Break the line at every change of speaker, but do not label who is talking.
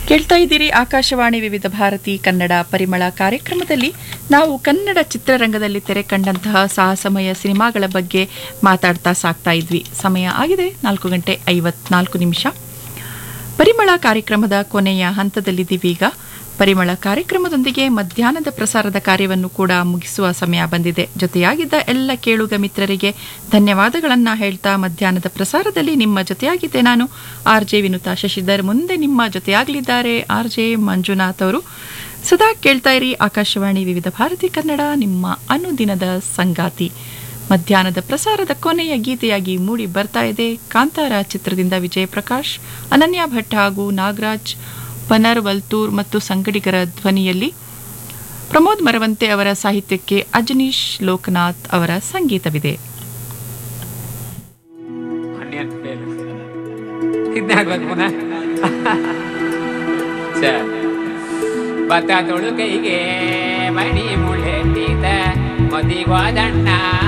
ಕೇಳ್ತಾ ಇದ್ದೀರಿ ಆಕಾಶವಾಣಿ ವಿವಿಧ ಭಾರತಿ ಕನ್ನಡ ಪರಿಮಳ ಕಾರ್ಯಕ್ರಮದಲ್ಲಿ ನಾವು ಕನ್ನಡ ಚಿತ್ರರಂಗದಲ್ಲಿ ತೆರೆ ಕಂಡಂತಹ ಸಾಹಸಮಯ ಸಿನಿಮಾಗಳ ಬಗ್ಗೆ ಮಾತಾಡ್ತಾ ಸಾಕ್ತಾ ಇದ್ವಿ ಸಮಯ ಆಗಿದೆ ನಾಲ್ಕು ಗಂಟೆ ಐವತ್ನಾಲ್ಕು ನಿಮಿಷ ಪರಿಮಳ ಕಾರ್ಯಕ್ರಮದ ಕೊನೆಯ ಹಂತದಲ್ಲಿದ್ದೀವೀಗ ಪರಿಮಳ ಕಾರ್ಯಕ್ರಮದೊಂದಿಗೆ ಮಧ್ಯಾಹ್ನದ ಪ್ರಸಾರದ ಕಾರ್ಯವನ್ನು ಕೂಡ ಮುಗಿಸುವ ಸಮಯ ಬಂದಿದೆ ಜೊತೆಯಾಗಿದ್ದ ಎಲ್ಲ ಕೇಳುಗ ಮಿತ್ರರಿಗೆ ಧನ್ಯವಾದಗಳನ್ನ ಹೇಳ್ತಾ ಮಧ್ಯಾಹ್ನದ ಪ್ರಸಾರದಲ್ಲಿ ನಿಮ್ಮ ಜೊತೆಯಾಗಿದ್ದೆ ನಾನು ಆರ್ ಜೆ ವಿನುತಾ ಶಶಿಧರ್ ಮುಂದೆ ನಿಮ್ಮ ಜೊತೆಯಾಗಲಿದ್ದಾರೆ ಆರ್ ಜೆ ಮಂಜುನಾಥ್ ಅವರು ಸದಾ ಕೇಳ್ತಾ ಇರಿ ಆಕಾಶವಾಣಿ ವಿವಿಧ ಭಾರತಿ ಕನ್ನಡ ನಿಮ್ಮ ಅನುದಿನದ ಸಂಗಾತಿ ಮಧ್ಯಾಹ್ನದ ಪ್ರಸಾರದ ಕೊನೆಯ ಗೀತೆಯಾಗಿ ಮೂಡಿ ಬರ್ತಾ ಇದೆ ಕಾಂತಾರ ಚಿತ್ರದಿಂದ ವಿಜಯ್ ಪ್ರಕಾಶ್ ಅನನ್ಯ ಭಟ್ ಹಾಗೂ ನಾಗರಾಜ್ ಪನರ್ ವಲ್ತೂರ್ ಮತ್ತು ಸಂಗಡಿಗರ ಧ್ವನಿಯಲ್ಲಿ ಪ್ರಮೋದ್ ಮರವಂತೆ ಅವರ ಸಾಹಿತ್ಯಕ್ಕೆ ಅಜನೀಶ್ ಲೋಕನಾಥ್ ಅವರ ಸಂಗೀತವಿದೆ
ಹನ್ನೆರಡು ಫೇಲ್ ಇದ್ನಾಗ್ಬೇಕು ಪುನಃ ಛ. ಭತ್ತ ತೊಳು ಕೈಗೆ ಮಣಿ ಮುಳೆತ್ತಿದ ಮದಿಗೋದಣ್ಣ